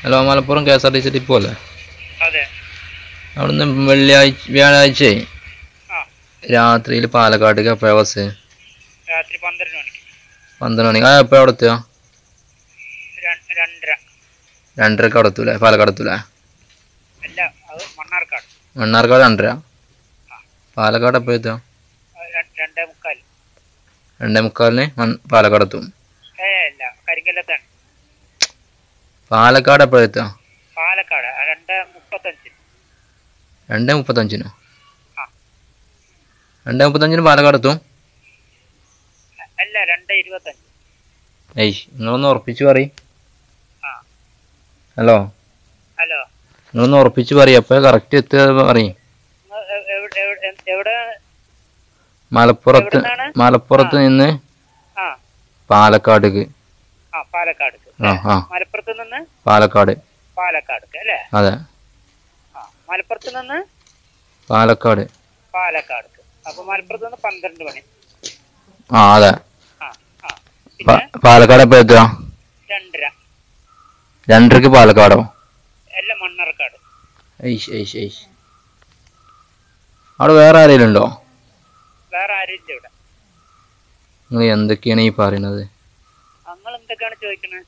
Hello Malappuram K S R T C depot അല്ലേ അതെ അവിടുന്ന് വെള്ളിയാഴ്ച വ്യാഴാഴ്ച ആ രാത്രിയിൽ പാലക്കാട്ടേക്ക് എപ്പോഴാ ബസ് രാത്രി പന്ത്രണ്ട് മണിക്ക് പന്ത്രണ്ട് മണിക്ക് ആ എപ്പോഴാ അവിടെ എത്തുക രണ്ട് രണ്ടര രണ്ടരക്ക് അവിടെ എത്തൂലേ പാലക്കാട് എത്തൂലേ അല്ല അത് മണ്ണാർക്കാട് മണ്ണാർക്കാട് രണ്ടര പാലക്കാട് എപ്പോഴാ എത്തുക അത് ര- രണ്ടേ മുക്കാൽ രണ്ടേ മുക്കാലിന് മൺ- പാലക്കാട് എത്തും ഏ അല്ല കരിങ്കല്ലത്താണ് പാലക്കാട് എപ്പോഴാ എത്തുക പാലക്കാട് ആ രണ്ട് മുപ്പത്തഞ്ച് രണ്ടേ മുപ്പത്തഞ്ചിനോ ആ. രണ്ടേ മുപ്പത്തഞ്ചിന് പാലക്കാട് എത്തും അ- അല്ല രണ്ട് ഇരുപത്തഞ്ച് ഏയ് നിങ്ങളൊന്ന് ഉറപ്പിച്ച് പറയും ആ ഹലോ ഹലോ നിങ്ങളൊന്ന് ഉറപ്പിച്ച് പറയും എപ്പോഴാ കറക്റ്റ് എത്തുക പറയും നിങ്ങൾ എ- എവിടെ എവിടെ- എവിടെ മലപ്പുറത്ത് എവിടുന്നാണ്? മലപ്പുറത്ത് നിന്ന് ആ പാലക്കാടേക്ക് ആ പാലക്കാട് ആ ആ മലപ്പുറത്ത് നിന്ന് പാലക്കാട് പാലക്കാട് അല്ലേ അതെ ആ മലപ്പുറത്ത് നിന്ന് പാലക്കാട് പാലക്കാട് അപ്പൊ മലപ്പുറത്ത് നിന്ന് പന്ത്രണ്ട് മണി ആ അതെ ആ ആ പിന്നെ പ- പാലക്കാട് എപ്പോഴാ എത്തുക രണ്ടര രണ്ടരക്ക് പാലക്കാടോ എല്ലാം മണ്ണാർക്കാട് ഏയ്ഷ് ഏയ്ഷ് ഏയ്ഷ് അവിടെ വേറെ ആരെങ്കിലും ഉണ്ടോ വേറെ ആരും ഇല്ല ഇവിടെ നിങ്ങൾ എന്തൊക്കെയാണ് ഈ പറയുന്നത് നിങ്ങൾ എന്തൊക്കെയാണ് ചോദിക്കുന്നത്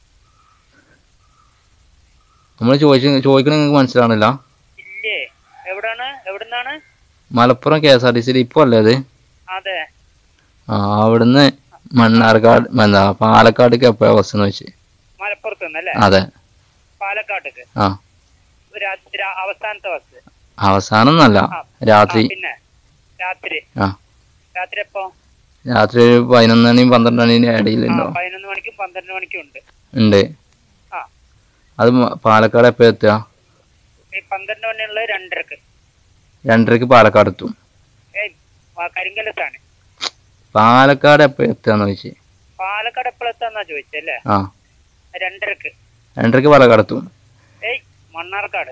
നമ്മൾ ചോദിച്ച ചോദിക്കണ നിങ്ങൾക്ക് മനസ്സിലാവണില്ല ഇല്ലേ എവിടാണ് എവിടുന്നാണ് Malappuram K S R T സിയിൽ ഇപ്പോൾ അല്ലേ അത് അതെ ആ അവിടുന്ന് മണ്ണാർക്കാട് എന്താ പാലക്കാടേക്ക് എപ്പോഴാ ബസ് എന്ന് വെച്ച് മലപ്പുറത്ത് നിന്നല്ലേ അതെ പാലക്കാട്ടേക്ക് ആ രാത്രി രാ- അവസാനത്തെ ബസ് അവസാനം എന്നല്ല ആ. രാത്രി ആ, പിന്നെ രാത്രി ആ രാത്രി എപ്പോ രാത്രി ഒരു പതിനൊന്ന് മണിയും പന്ത്രണ്ട് മണിന്റെ ആ ഇടയിലുണ്ടോ പതിനൊന്ന് മണിക്കും പന്ത്രണ്ട് മണിക്കും ഉണ്ട് ഉണ്ട് ആ അത് മ- പാലക്കാട് എപ്പോഴാ എത്തുക ഈ പന്ത്രണ്ട് മണിയുള്ളത് രണ്ടരക്ക് രണ്ടരക്ക് പാലക്കാട് എത്തും ഏയ് ആ, കരിങ്കല്ലത്താണ് പാലക്കാട് എപ്പോഴാ എത്തുകയെന്ന് ചോദിച്ചു പാലക്കാട് എപ്പോഴെത്താന്നാ ചോദിച്ചല്ലേ ആ രണ്ടരക്ക് രണ്ടരക്ക് പാലക്കാട് എത്തും ഏയ് മണ്ണാർക്കാട്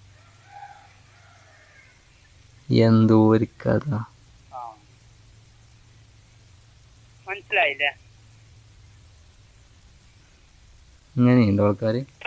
എന്തോ ഒരു കഥ ആ മനസ്സിലായില്ലേ ഇങ്ങനെയുണ്ടോ ആൾക്കാർ